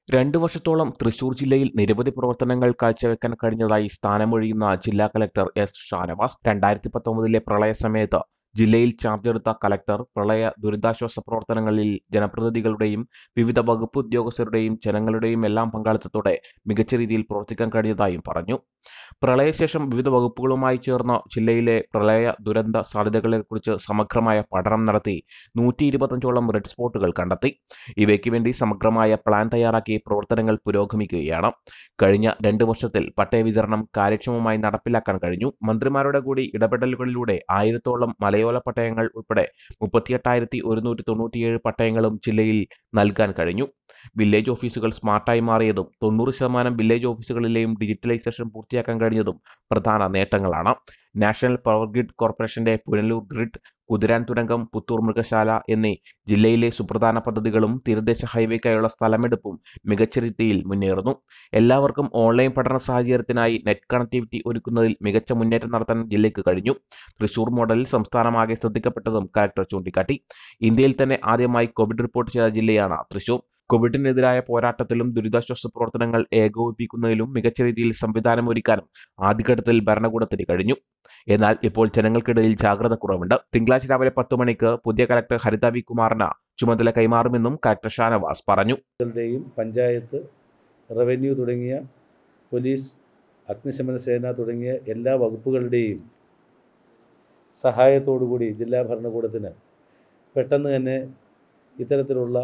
രണ്ടു വർഷത്തോളം തൃശൂർ ജില്ലയിൽ നിരവധി പ്രവർത്തനങ്ങൾ കാഴ്ചവെക്കാൻ കഴിഞ്ഞതായി സ്ഥാനമൊഴിയുന്ന ജില്ലാ കലക്ടർ എസ് ഷാനവാസ് രണ്ടായിരത്തി പത്തൊമ്പതിലെ പ്രളയ സമയത്ത് ജില്ലയിൽ ചാർജെടുത്ത കലക്ടർ പ്രളയ ദുരിതാശ്വാസ പ്രവർത്തനങ്ങളിൽ ജനപ്രതിനിധികളുടെയും വിവിധ വകുപ്പ് ഉദ്യോഗസ്ഥരുടെയും ജനങ്ങളുടെയും എല്ലാം പങ്കാളിത്തത്തോടെ മികച്ച രീതിയിൽ പ്രവർത്തിക്കാൻ കഴിഞ്ഞതായും പറഞ്ഞു പ്രളയശേഷം വിവിധ വകുപ്പുകളുമായി ചേർന്ന് ജില്ലയിലെ പ്രളയ ദുരന്ത സാധ്യതകളെക്കുറിച്ച് സമഗ്രമായ പഠനം നടത്തി നൂറ്റി ഇരുപത്തഞ്ചോളം റെഡ് സ്പോട്ടുകൾ കണ്ടെത്തി ഇവയ്ക്ക് വേണ്ടി സമഗ്രമായ പ്ലാൻ തയ്യാറാക്കി പ്രവർത്തനങ്ങൾ പുരോഗമിക്കുകയാണ് കഴിഞ്ഞ രണ്ട് വർഷത്തിൽ പട്ടയ വിതരണം കാര്യക്ഷമമായി നടപ്പിലാക്കാൻ കഴിഞ്ഞു മന്ത്രിമാരുടെ കൂടി ഇടപെടലുകളിലൂടെ ആയിരത്തോളം മലയോര പട്ടയങ്ങൾ ഉൾപ്പെടെ മുപ്പത്തിയെട്ടായിരത്തി ഒരുന്നൂറ്റി തൊണ്ണൂറ്റിയേഴ് പട്ടയങ്ങളും ജില്ലയിൽ നൽകാൻ കഴിഞ്ഞു വില്ലേജ് ഓഫീസുകൾ സ്മാർട്ടായി മാറിയതും തൊണ്ണൂറ് ശതമാനം വില്ലേജ് ഓഫീസുകളിലെയും ഡിജിറ്റലൈസേഷൻ പൂർത്തിയാക്കാൻ കഴിഞ്ഞതും പ്രധാന നേട്ടങ്ങളാണ് നാഷണൽ പവർ ഗ്രിഡ് കോർപ്പറേഷന്റെ പുനലൂർ ഗ്രിഡ് കുതിരാൻ തുരങ്കം പുത്തൂർ മൃഗശാല എന്നീ ജില്ലയിലെ സുപ്രധാന പദ്ധതികളും തീരദേശ ഹൈവേക്കായുള്ള സ്ഥലമെടുപ്പും മികച്ച രീതിയിൽ മുന്നേറുന്നു എല്ലാവർക്കും ഓൺലൈൻ പഠന സാഹചര്യത്തിനായി നെറ്റ് കണക്ടിവിറ്റി ഒരുക്കുന്നതിൽ മികച്ച മുന്നേറ്റം നടത്താൻ ജില്ലയ്ക്ക് കഴിഞ്ഞു തൃശൂർ മോഡലിൽ സംസ്ഥാനമാകെ ശ്രദ്ധിക്കപ്പെട്ടതും കലക്ടർ ചൂണ്ടിക്കാട്ടി ഇന്ത്യയിൽ തന്നെ ആദ്യമായി കോവിഡ് റിപ്പോർട്ട് ചെയ്ത ജില്ലയാണ് തൃശൂർ കോവിഡിനെതിരായ പോരാട്ടത്തിലും ദുരിതാശ്വാസ പ്രവർത്തനങ്ങൾ ഏകോപിപ്പിക്കുന്നതിലും മികച്ച രീതിയിൽ സംവിധാനമൊരുക്കാനും ആദ്യഘട്ടത്തിൽ ഭരണകൂടത്തിന് കഴിഞ്ഞു എന്നാൽ ഇപ്പോൾ ജനങ്ങൾക്കിടയിൽ ജാഗ്രത കുറവുണ്ട് തിങ്കളാഴ്ച രാവിലെ പത്ത് മണിക്ക് പുതിയ കലക്ടർ ഹരിത വി കുമാറിന് ചുമതല കൈമാറുമെന്നും കലക്ടർ ഷാനവാസ് പറഞ്ഞു ങ്ങളുടെയും പഞ്ചായത്ത് റവന്യൂ തുടങ്ങിയ പോലീസ് അഗ്നിശമന സേന തുടങ്ങിയ എല്ലാ വകുപ്പുകളുടെയും സഹായത്തോടുകൂടി ജില്ലാ ഭരണകൂടത്തിന് പെട്ടെന്ന് തന്നെ ഇത്തരത്തിലുള്ള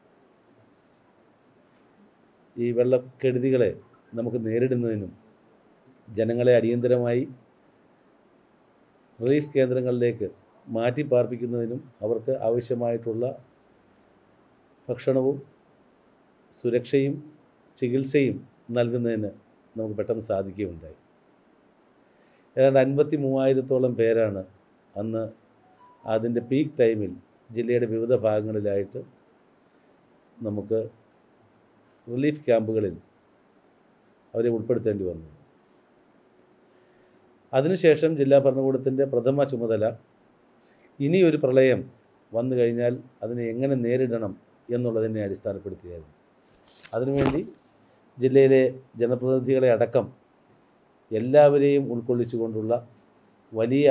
ഈ വെള്ളക്കെടുതികളെ നമുക്ക് നേരിടുന്നതിനും ജനങ്ങളെ അടിയന്തരമായി റിലീഫ് കേന്ദ്രങ്ങളിലേക്ക് മാറ്റി പാർപ്പിക്കുന്നതിനും അവർക്ക് ആവശ്യമായിട്ടുള്ള ഭക്ഷണവും സുരക്ഷയും ചികിത്സയും നൽകുന്നതിന് നമുക്ക് പെട്ടെന്ന് സാധിക്കുകയുണ്ടായി ഏതാണ്ട് അൻപത്തി മൂവായിരത്തോളം പേരാണ് അന്ന് അതിൻ്റെ പീക്ക് ടൈമിൽ ജില്ലയുടെ വിവിധ ഭാഗങ്ങളിലായിട്ട് നമുക്ക് റിലീഫ് ക്യാമ്പുകളിൽ അവരെ ഉൾപ്പെടുത്തേണ്ടി വന്നു അതിനുശേഷം ജില്ലാ ഭരണകൂടത്തിൻ്റെ പ്രഥമ ചുമതല ഇനിയൊരു പ്രളയം വന്നു കഴിഞ്ഞാൽ അതിനെ എങ്ങനെ നേരിടണം എന്നുള്ളതിനെ അടിസ്ഥാനപ്പെടുത്തിയായിരുന്നു അതിനുവേണ്ടി ജില്ലയിലെ ജനപ്രതിനിധികളെ അടക്കം എല്ലാവരെയും ഉൾക്കൊള്ളിച്ചുകൊണ്ടുള്ള വലിയ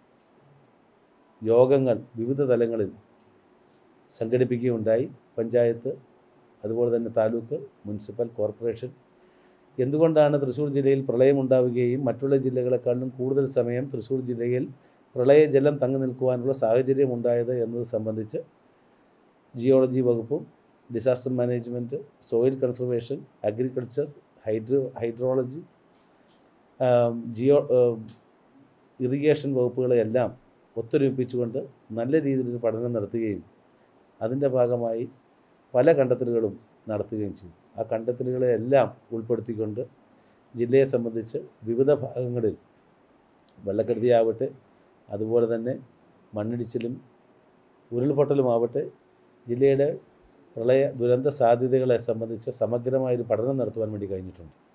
യോഗങ്ങൾ വിവിധ തലങ്ങളിൽ സംഘടിപ്പിക്കുകയുണ്ടായി പഞ്ചായത്ത് അതുപോലെ തന്നെ താലൂക്ക് മുനിസിപ്പൽ കോർപ്പറേഷൻ എന്തുകൊണ്ടാണ് തൃശ്ശൂർ ജില്ലയിൽ പ്രളയമുണ്ടാവുകയും മറ്റുള്ള ജില്ലകളെക്കാളും കൂടുതൽ സമയം തൃശ്ശൂർ ജില്ലയിൽ പ്രളയജലം തങ്ങി നിൽക്കുവാനുള്ള സാഹചര്യം ഉണ്ടായത് എന്നത് സംബന്ധിച്ച് ജിയോളജി വകുപ്പും disaster management soil conservation agriculture hydro hydrology geo irrigation വകുപ്പുകളെയെല്ലാം ഒത്തൊരുമിപ്പിച്ചുകൊണ്ട് നല്ല രീതിയിലൊരു പഠനം നടത്തുകയും അതിൻ്റെ ഭാഗമായി പല കണ്ടെത്തലുകളും നടത്തുകയും ചെയ്തു ആ കണ്ടെത്തലുകളെല്ലാം ഉൾപ്പെടുത്തിക്കൊണ്ട് ജില്ലയെ സംബന്ധിച്ച് വിവിധ ഭാഗങ്ങളിൽ വെള്ളക്കെടുതിയാവട്ടെ അതുപോലെ തന്നെ മണ്ണിടിച്ചിലും ഉരുൾപൊട്ടലുമാവട്ടെ ജില്ലയുടെ പ്രളയ ദുരന്ത സാധ്യതകളെ സംബന്ധിച്ച് സമഗ്രമായൊരു പഠനം നടത്തുവാൻ വേണ്ടി കഴിഞ്ഞിട്ടുണ്ട്